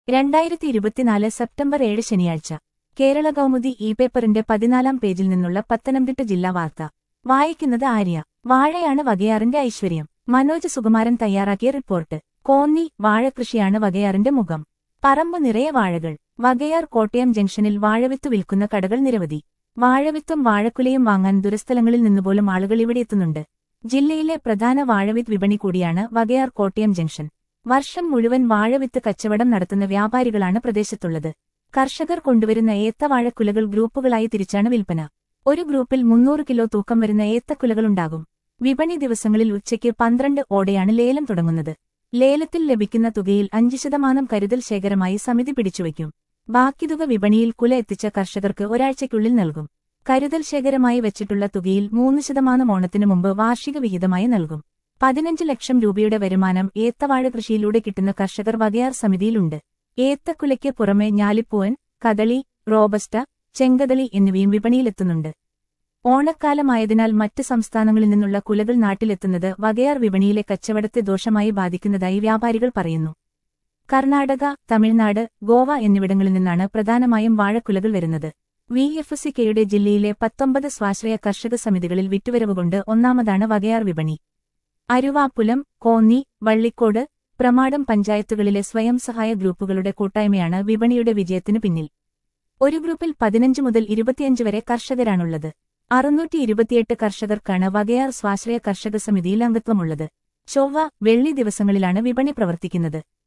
രണ്ടായിരത്തി ഇരുപത്തിനാല് സെപ്റ്റംബർ ഏഴ് ശനിയാഴ്ച കേരള കൗമുദി ഇ പേപ്പറിന്റെ പതിനാലാം പേജിൽ നിന്നുള്ള പത്തനംതിട്ട ജില്ലാ വാർത്ത വായിക്കുന്നത് ആര്യ വാഴയാണ് വകയാറിന്റെ ഐശ്വര്യം മനോജ് സുകുമാരൻ തയ്യാറാക്കിയ റിപ്പോർട്ട് കോന്നി വാഴകൃഷിയാണ് വകയാറിന്റെ മുഖം പറമ്പ് നിറയെ വാഴകൾ വകയാർ കോട്ടയം ജംഗ്ഷനിൽ വാഴവിത്ത് വിൽക്കുന്ന കടകൾ നിരവധി വാഴവിത്തും വാഴക്കുലയും വാങ്ങാൻ ദുരസ്ഥലങ്ങളിൽ നിന്നുപോലും ആളുകൾ ഇവിടെ എത്തുന്നുണ്ട് ജില്ലയിലെ പ്രധാന വാഴവിത്ത് വിപണി കൂടിയാണ് വകയാർ കോട്ടയം ജംഗ്ഷൻ വർഷം മുഴുവൻ വാഴവിത്ത് കച്ചവടം നടത്തുന്ന വ്യാപാരികളാണ് പ്രദേശത്തുള്ളത് കർഷകർ കൊണ്ടുവരുന്ന ഏത്തവാഴക്കുലകൾ ഗ്രൂപ്പുകളായി തിരിച്ചാണ് വിൽപ്പന ഒരു ഗ്രൂപ്പിൽ മുന്നൂറ് കിലോ തൂക്കം വരുന്ന ഏത്തക്കുലകളുണ്ടാകും വിപണി ദിവസങ്ങളിൽ ഉച്ചയ്ക്ക് പന്ത്രണ്ട് ഓടെയാണ് ലേലം തുടങ്ങുന്നത് ലേലത്തിൽ ലഭിക്കുന്ന തുകയിൽ അഞ്ച് ശതമാനം കരുതൽ ശേഖരമായി സമിതി പിടിച്ചുവയ്ക്കും ബാക്കി തുക വിപണിയിൽ കുല എത്തിച്ച കർഷകർക്ക് ഒരാഴ്ചയ്ക്കുള്ളിൽ നൽകും കരുതൽ ശേഖരമായി വെച്ചിട്ടുള്ള തുകയിൽ മൂന്ന് ശതമാനം ഓണത്തിനു മുമ്പ് വാർഷിക വിഹിതമായി നൽകും പതിനഞ്ച് ലക്ഷം രൂപയുടെ വരുമാനം ഏത്തവാഴ കൃഷിയിലൂടെ കിട്ടുന്ന കർഷകർ വകയാർ സമിതിയിലുണ്ട് ഏത്തക്കുലയ്ക്ക് പുറമെ ഞാലിപ്പൂവൻ കദളി റോബസ്റ്റ ചെങ്കദളി എന്നിവയും വിപണിയിലെത്തുന്നുണ്ട് ഓണക്കാലമായതിനാൽ മറ്റ് സംസ്ഥാനങ്ങളിൽ നിന്നുള്ള കുലകൾ നാട്ടിലെത്തുന്നത് വകയാർ വിപണിയിലെ കച്ചവടത്തെ ദോഷമായി ബാധിക്കുന്നതായി വ്യാപാരികൾ പറയുന്നു കർണാടക തമിഴ്നാട് ഗോവ എന്നിവിടങ്ങളിൽ നിന്നാണ് പ്രധാനമായും വാഴക്കുലകൾ വരുന്നത് വി എഫ് സി കെയുടെ ജില്ലയിലെ പത്തൊമ്പത് സ്വാശ്രയ കർഷക സമിതികളിൽ വിറ്റുവരവുകൊണ്ട് ഒന്നാമതാണ് വകയാർ വിപണി അരുവാപ്പുലം കോന്നി വള്ളിക്കോട് പ്രമാടം പഞ്ചായത്തുകളിലെ സ്വയം സഹായ ഗ്രൂപ്പുകളുടെ കൂട്ടായ്മയാണ് വിപണിയുടെ വിജയത്തിനു പിന്നിൽ ഒരു ഗ്രൂപ്പിൽ പതിനഞ്ച് മുതൽ ഇരുപത്തിയഞ്ച് വരെ കർഷകരാണുള്ളത് അറുന്നൂറ്റി ഇരുപത്തിയെട്ട് കർഷകർക്കാണ് വകയാർ സ്വാശ്രയ കർഷക സമിതിയിൽ അംഗത്വമുള്ളത് ചൊവ്വ വെള്ളി ദിവസങ്ങളിലാണ് വിപണി പ്രവർത്തിക്കുന്നത്